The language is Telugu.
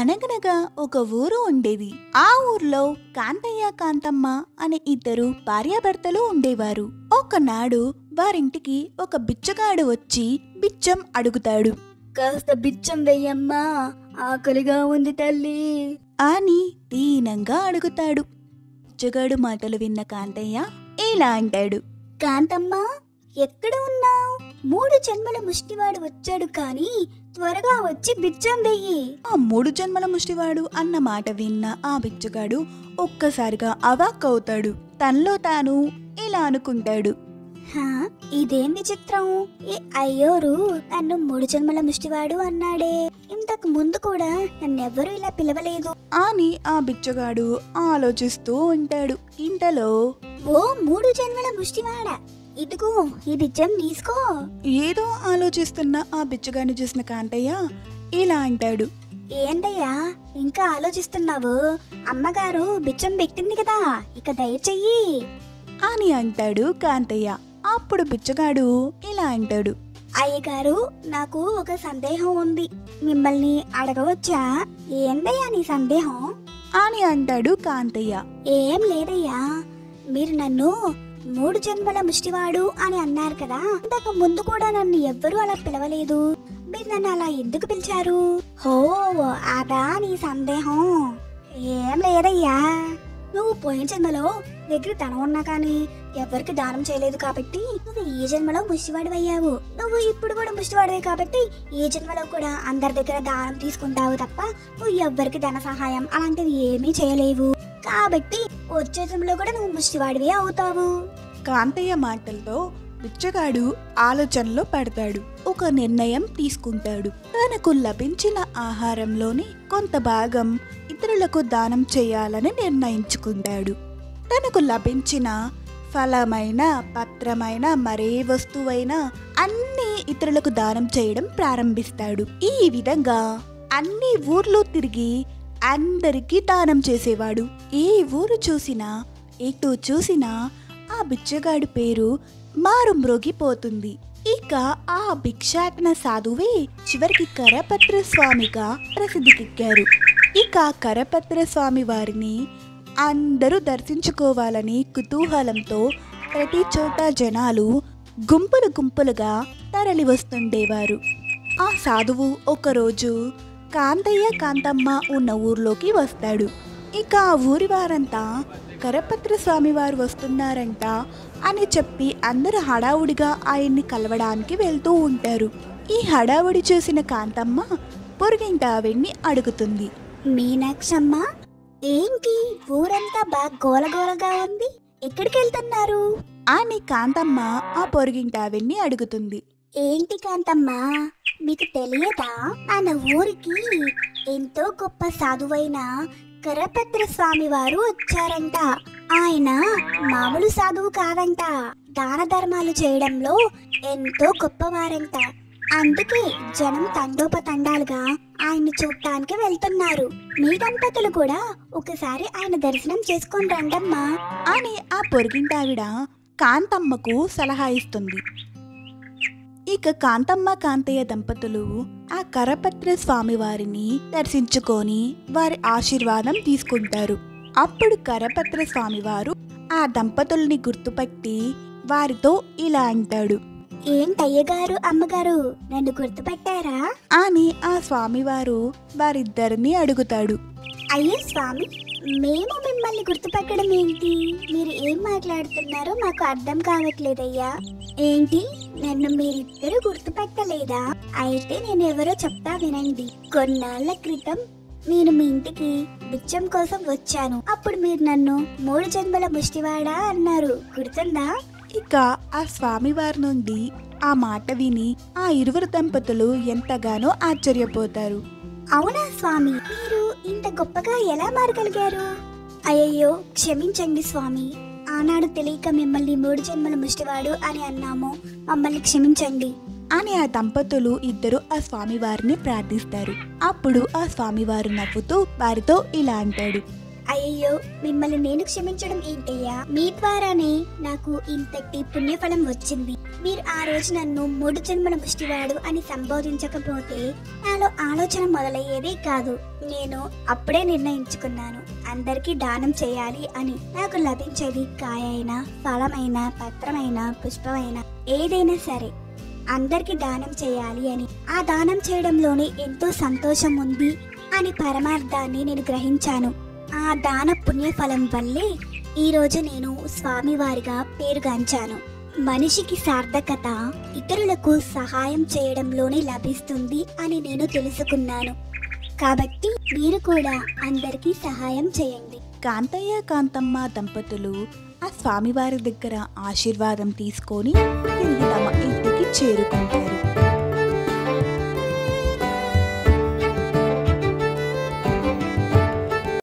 అనగనగా ఒక ఊరు ఉండేది ఆ ఊర్లో కాంతయ్య కాంతమ్మ అనే ఇద్దరు భార్యాభర్తలు ఉండేవారు ఒకనాడు వారింటికి ఒక బిచ్చగాడు వచ్చి బిచ్చం అడుగుతాడు కాస్త బిచ్చం వెయ్యమ్మా ఆకలిగా ఉంది తల్లి అని దీనంగా అడుగుతాడు బిచ్చగాడు మాటలు విన్న కాంతయ్య ఇలా అంటాడు కాంతమ్మ ఎక్కడ ఉన్నావు మూడు జన్మల ముష్టివాడు వచ్చాడు కానీ త్వరగా వచ్చి బిచ్చం వెయ్యి ఆ మూడు జన్మల ముష్టివాడు అన్న మాట విన్న ఆ బిచ్చగాడు ఒక్కసారిగా అవాక్కవుతాడు తనలో తాను ఇలా అనుకుంటాడు హా, ఇదేం విచిత్రం ఈ అయ్యోరు నన్ను మూడు జన్మల ముష్టివాడు అన్నాడే ఇంతకు ముందు కూడా నన్నెవ్వరూ ఇలా పిలవలేదు అని ఆ బిచ్చగాడు ఆలోచిస్తూ ఉంటాడు ఇంతలో ఓ మూడు జన్మల ముష్టివాడా ఇదిగో ఈ బిచ్చం తీసుకో ఏదో ఆలోచిస్తున్న ఆ బిచ్చగాడిని చూసిన కాంతయ్య ఇలా అంటాడు ఏంటయ్యా ఇంకా ఆలోచిస్తున్నావు అమ్మగారు బిచ్చం పెట్టింది కదా ఇక దయచెయ్యి అని అంటాడు కాంతయ్య అప్పుడు బిచ్చగాడు ఇలా అంటాడు అయ్యగారు నాకు ఒక సందేహం ఉంది మిమ్మల్ని అడగవచ్చా ఏందయ్యా నీ సందేహం అని అంటాడు కాంతయ్య ఏం లేదయ్యా మీరు నన్ను మూడు జన్మల ముష్టివాడు అని అన్నారు కదా ఇంతకు ముందు కూడా నన్ను ఎవ్వరూ అలా పిలవలేదు మీరు నన్ను అలా ఎందుకు పిలిచారు హో అదా నీ సందేహం ఏం లేదయ్యా నువ్వు పోయిన జన్మలో దగ్గర ధనం ఉన్నా కానీ ఎవరికి దానం చేయలేదు కాబట్టి నువ్వు ఈ జన్మలో ముష్టివాడు అయ్యావు నువ్వు ఇప్పుడు కూడా ముష్టివాడివే కాబట్టి ఈ జన్మలో కూడా అందరి దగ్గర దానం తీసుకుంటావు తప్ప నువ్వు ఎవ్వరికి ధన సహాయం అలాంటివి ఏమీ చేయలేవు కాబట్టి వచ్చే జన్మలో కూడా నువ్వు ముష్టివాడివే అవుతావు కాంతయ్య మాటలతో బిచ్చగాడు ఆలోచనలో పడతాడు ఒక నిర్ణయం తీసుకుంటాడు తనకు లభించిన ఆహారంలోని కొంత భాగం ఇతరులకు దానం చేయాలని నిర్ణయించుకుంటాడు తనకు లభించిన ఫలమైన పత్రమైన మరే వస్తువైనా అన్ని ఇతరులకు దానం చేయడం ప్రారంభిస్తాడు ఈ విధంగా అన్ని ఊర్లు తిరిగి అందరికీ దానం చేసేవాడు ఏ ఊరు చూసినా ఎటు చూసినా ఆ బిచ్చగాడి పేరు మారుమ్రోగిపోతుంది ఇక ఆ భిక్షాటన సాధువే చివరికి కరపత్ర స్వామిగా ప్రసిద్ధికెక్కారు ఇక కరపత్ర స్వామి వారిని అందరూ దర్శించుకోవాలని కుతూహలంతో ప్రతి చోట జనాలు గుంపులు గుంపులుగా తరలి వస్తుండేవారు ఆ సాధువు ఒకరోజు కాంతయ్య కాంతమ్మ ఉన్న ఊర్లోకి వస్తాడు ఇక ఆ ఊరి వారంతా కరపత్ర స్వామి వారు వస్తున్నారంట అని చెప్పి అందరు హడావుడిగా ఆయన్ని కలవడానికి వెళ్తూ ఉంటారు ఈ హడావుడి చూసిన కాంతమ్మ పొరుగింట ఆవిడ్ని అడుగుతుంది మీనాక్షమ్మ ఏంటి ఊరంతా బాగా గోలగోలగా ఉంది ఎక్కడికి వెళ్తున్నారు అని కాంతమ్మ ఆ పొరుగింట ఆవిడ్ని అడుగుతుంది ఏంటి కాంతమ్మ మీకు తెలియదా మన ఊరికి ఎంతో గొప్ప సాధువైన కరపత్ర స్వామి వారు వచ్చారంట ఆయన మామూలు సాధువు కాదంట దాన ధర్మాలు చేయడంలో ఎంతో గొప్పవారంట అందుకే జనం తండోపతండాలుగా ఆయన్ని చూడటానికి వెళ్తున్నారు మీ దంపతులు కూడా ఒకసారి ఆయన దర్శనం చేసుకొని రండమ్మా అని ఆ పొరుగింటావిడ కాంతమ్మకు సలహా ఇస్తుంది ఇక కాంతమ్మ కాంతయ్య దంపతులు ఆ కరపత్ర స్వామి వారిని దర్శించుకొని వారి ఆశీర్వాదం తీసుకుంటారు అప్పుడు కరపత్ర స్వామి వారు ఆ దంపతుల్ని గుర్తుపట్టి వారితో ఇలా అంటాడు ఏంటయ్యగారు అమ్మగారు నన్ను గుర్తుపట్టారా అని ఆ స్వామివారు వారిద్దరిని అడుగుతాడు అయ్యే స్వామి మేము మిమ్మల్ని గుర్తుపట్టడం ఏంటి మీరు ఏం మాట్లాడుతున్నారో మాకు అర్థం కావట్లేదయ్యా ఏంటి నన్ను మీరిద్దరు గుర్తుపట్టలేదా అయితే నేను ఎవరో చెప్తా వినండి కొన్నాళ్ల క్రితం నేను మీ ఇంటికి బిచ్చం కోసం వచ్చాను అప్పుడు మీరు నన్ను మూడు జన్మల ముష్టివాడా అన్నారు గుర్తుందా ఇక ఆ స్వామివారి నుండి ఆ మాట విని ఆ ఇరువురు దంపతులు ఎంతగానో ఆశ్చర్యపోతారు అవునా స్వామి మీరు ఇంత గొప్పగా ఎలా మారగలిగారు అయ్యయ్యో క్షమించండి స్వామి ఆనాడు తెలియక మిమ్మల్ని మూడు జన్మల ముష్టివాడు అని అన్నాము మమ్మల్ని క్షమించండి అని ఆ దంపతులు ఇద్దరు ఆ స్వామివారిని ప్రార్థిస్తారు అప్పుడు ఆ స్వామివారు నవ్వుతూ వారితో ఇలా అంటాడు అయ్యో మిమ్మల్ని నేను క్షమించడం ఏంటయ్యా మీ ద్వారానే నాకు ఇంతటి పుణ్యఫలం వచ్చింది మీరు ఆ రోజు నన్ను మూడు జన్మల ముష్టివాడు అని సంబోధించకపోతే నాలో ఆలోచన మొదలయ్యేదే కాదు నేను అప్పుడే నిర్ణయించుకున్నాను అందరికీ దానం చేయాలి అని నాకు లభించేది కాయైనా ఫలమైనా పత్రమైనా పుష్పమైనా ఏదైనా సరే అందరికీ దానం చేయాలి అని ఆ దానం చేయడంలోనే ఎంతో సంతోషం ఉంది అని పరమార్థాన్ని నేను గ్రహించాను ఆ దాన పుణ్యఫలం వల్లే ఈరోజు నేను స్వామివారిగా పేరుగాంచాను మనిషికి సార్థకత ఇతరులకు సహాయం చేయడంలోనే లభిస్తుంది అని నేను తెలుసుకున్నాను కాబట్టి మీరు కూడా అందరికీ సహాయం చేయండి కాంతయ్య కాంతమ్మ దంపతులు ఆ స్వామివారి దగ్గర ఆశీర్వాదం తీసుకొని తిరిగి తమ ఇంటికి చేరుకుంటారు